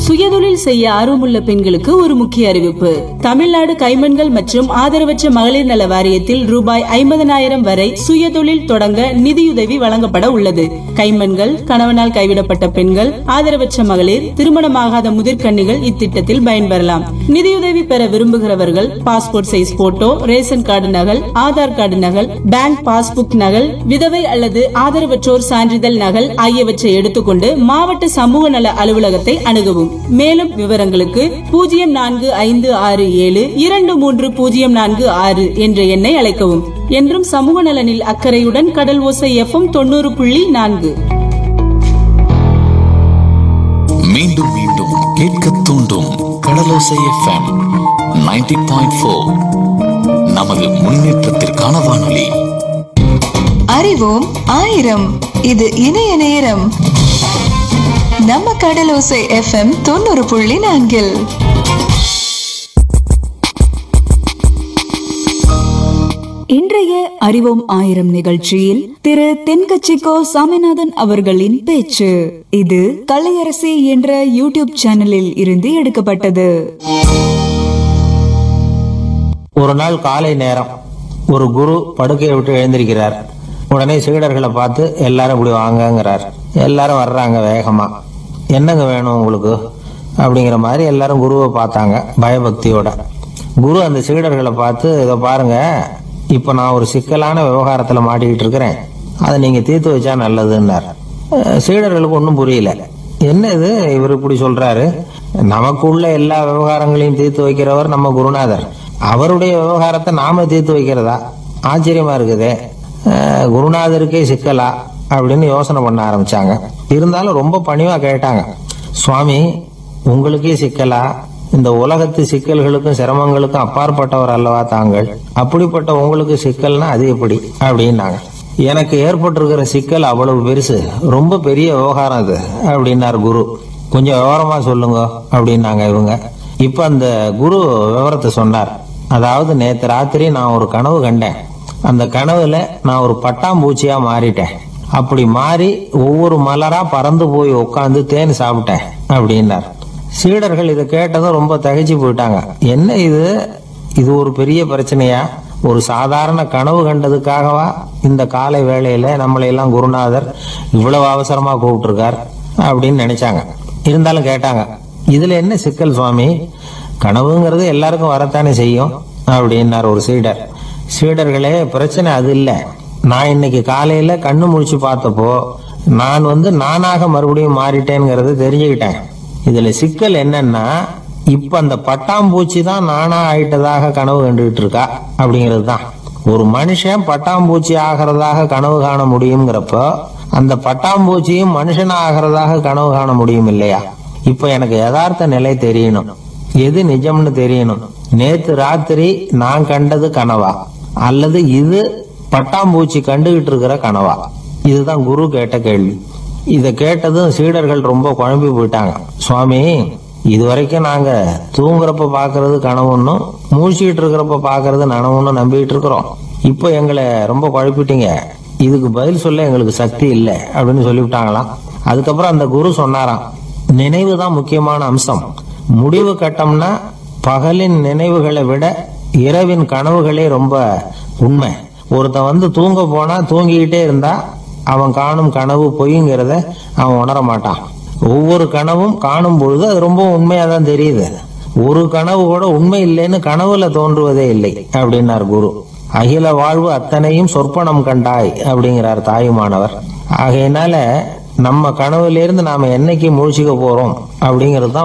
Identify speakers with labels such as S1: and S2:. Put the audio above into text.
S1: சுயதொழில் செய்ய ஆர்வமுள்ள பெண்களுக்கு ஒரு முக்கிய அறிவிப்பு தமிழ்நாடு கைமண்கள் மற்றும் ஆதரவற்ற மகளிர் நல வாரியத்தில் ரூபாய் ஐம்பதனாயிரம் வரை சுயதொழில் தொடங்க நிதியுதவி வழங்கப்பட உள்ளது கைமண்கள் கணவனால் கைவிடப்பட்ட பெண்கள் ஆதரவற்ற மகளிர் திருமணமாகாத முதிர்கன்னிகள் இத்திட்டத்தில் பயன்பெறலாம் நிதியுதவி பெற விரும்புகிறவர்கள் passport size photo ration card நகல் ஆதார் கார்டு நகல் பேங்க் பாஸ்புக் நகல் விதவை அல்லது ஆதரவற்றோர் சான்றிதழ் நகல் ஆகியவற்றை எடுத்துக்கொண்டு மாவட்ட சமூக நல அலுவலகத்தை அணுகவும் மேலும் விவரங்களுக்கு பூஜ்ஜியம் நான்கு ஐந்து ஆறு ஏழு இரண்டு மூன்று பூஜ்ஜியம் நான்கு ஆறு என்ற எண்ணை அழைக்கவும் என்றும் சமூக நலனில் அக்கறையுடன் கடல் ஓசை எஃப்எம் தொண்ணூறு புள்ளி நான்கு
S2: மீண்டும் மீண்டும் கேட்க தூண்டும் கடலோசை எஃப்எம் 90.4 பாயிண்ட் நமது முன்னேற்றத்திற்கான வானொலி
S3: அறிவோம் ஆயிரம் இது இணைய நேரம் நம்ம கடலோசை எஃப்எம் தொண்ணூறு புள்ளி நான்கில்
S4: இன்றைய அறிவோம் ஆயிரம் நிகழ்ச்சியில் திரு தென்கட்சிக்கோ சாமிநாதன் அவர்களின் பேச்சு இது கலையரசி என்ற யூடியூப் சேனலில் இருந்து எடுக்கப்பட்டது
S5: ஒரு நாள் காலை நேரம் ஒரு குரு படுக்கையை விட்டு எழுந்திருக்கிறார் உடனே சீடர்களை பார்த்து எல்லாரும் இப்படி வாங்கங்கிறார் எல்லாரும் வர்றாங்க வேகமா என்னங்க வேணும் உங்களுக்கு அப்படிங்கிற மாதிரி எல்லாரும் குருவை பார்த்தாங்க பயபக்தியோட குரு அந்த சீடர்களை பார்த்து இதை பாருங்க இப்போ நான் ஒரு சிக்கலான விவகாரத்தில் மாட்டிக்கிட்டு இருக்கிறேன் அதை நீங்கள் தீர்த்து வச்சா நல்லதுன்னார் அஹ் சீடர்களுக்கு ஒன்றும் புரியல என்ன இது இவர் இப்படி சொல்றாரு நமக்குள்ள எல்லா விவகாரங்களையும் தீர்த்து வைக்கிறவர் நம்ம குருநாதர் அவருடைய விவகாரத்தை நாம தீர்த்து வைக்கிறதா ஆச்சரியமா இருக்குதே அஹ் குருநாதருக்கே சிக்கலா அப்படின்னு யோசனை பண்ண ஆரம்பிச்சாங்க இருந்தாலும் ரொம்ப பணிவா கேட்டாங்க சுவாமி உங்களுக்கே சிக்கலா இந்த உலகத்து சிக்கல்களுக்கும் சிரமங்களுக்கும் அப்பாற்பட்டவர் அல்லவா தாங்கள் அப்படிப்பட்ட உங்களுக்கு சிக்கல்னா அது எப்படி அப்படின்னாங்க எனக்கு ஏற்பட்டிருக்கிற சிக்கல் அவ்வளவு பெருசு ரொம்ப பெரிய விவகாரம் அது அப்படின்னார் குரு கொஞ்சம் விவரமா சொல்லுங்க அப்படின்னாங்க இவங்க இப்ப அந்த குரு விவரத்தை சொன்னார் அதாவது நேத்து ராத்திரி நான் ஒரு கனவு கண்டேன் அந்த கனவுல நான் ஒரு பட்டாம்பூச்சியா மாறிட்டேன் அப்படி மாறி ஒவ்வொரு மலரா பறந்து போய் உட்காந்து தேன் சாப்பிட்டேன் அப்படின்னார் சீடர்கள் இதை கேட்டதும் ரொம்ப தகைச்சு போயிட்டாங்க என்ன இது இது ஒரு பெரிய பிரச்சனையா ஒரு சாதாரண கனவு கண்டதுக்காகவா இந்த காலை வேளையில நம்மளை எல்லாம் குருநாதர் இவ்வளவு அவசரமா கூப்பிட்டுருக்கார் அப்படின்னு நினைச்சாங்க இருந்தாலும் கேட்டாங்க இதுல என்ன சிக்கல் சுவாமி கனவுங்கிறது எல்லாருக்கும் வரத்தானே செய்யும் அப்படின்னார் ஒரு சீடர் சீடர்களே பிரச்சனை அது இல்ல நான் இன்னைக்கு காலையில கண்ணு முழிச்சு பார்த்தப்போ நான் வந்து நானாக மறுபடியும் மாறிட்டேங்கிறத தெரிஞ்சுக்கிட்டேன் இதுல சிக்கல் என்னன்னா இப்ப அந்த பட்டாம்பூச்சி தான் நானா ஆயிட்டதாக கனவு கண்டுகிட்டு இருக்கா அப்படிங்கிறது தான் ஒரு மனுஷன் பட்டாம்பூச்சி ஆகிறதாக கனவு காண முடியுங்கிறப்போ அந்த பட்டாம்பூச்சியும் மனுஷனா ஆகிறதாக கனவு காண முடியும் இல்லையா இப்ப எனக்கு யதார்த்த நிலை தெரியணும் எது நிஜம்னு தெரியணும் நேத்து ராத்திரி நான் கண்டது கனவா அல்லது இது பட்டாம்பூச்சி கண்டுகிட்டு இருக்கிற கனவா இதுதான் குரு கேட்ட கேள்வி இத கேட்டதும் சீடர்கள் ரொம்ப குழம்பி போயிட்டாங்க சுவாமி இது வரைக்கும் நாங்க தூங்குறப்ப பாக்குறது கனவுன்னும் மூழ்கிட்டு இருக்கிறப்ப பாக்குறது நனவுன்னு நம்பிட்டு இருக்கிறோம் இப்போ எங்களை ரொம்ப குழப்பிட்டீங்க இதுக்கு பதில் சொல்ல எங்களுக்கு சக்தி இல்லை அப்படின்னு சொல்லிவிட்டாங்களாம் அதுக்கப்புறம் அந்த குரு சொன்னாராம் நினைவு தான் முக்கியமான அம்சம் முடிவு கட்டம்னா பகலின் நினைவுகளை விட இரவின் கனவுகளே ரொம்ப உண்மை ஒருத்தன் வந்து தூங்க போனா தூங்கிக்கிட்டே இருந்தா அவன் காணும் கனவு பொய்ங்கிறத அவன் உணர மாட்டான் ஒவ்வொரு கனவும் காணும் பொழுது அது ரொம்ப உண்மையா தான் தெரியுது ஒரு கனவு கூட உண்மை இல்லைன்னு கனவுல தோன்றுவதே இல்லை அப்படின்னார் குரு அகில வாழ்வு அத்தனையும் சொற்பனம் கண்டாய் அப்படிங்கிறார் தாயுமானவர் ஆகையினால நம்ம கனவுல இருந்து நாம என்னைக்கு முழிச்சுக்க போறோம் அப்படிங்கிறது தான்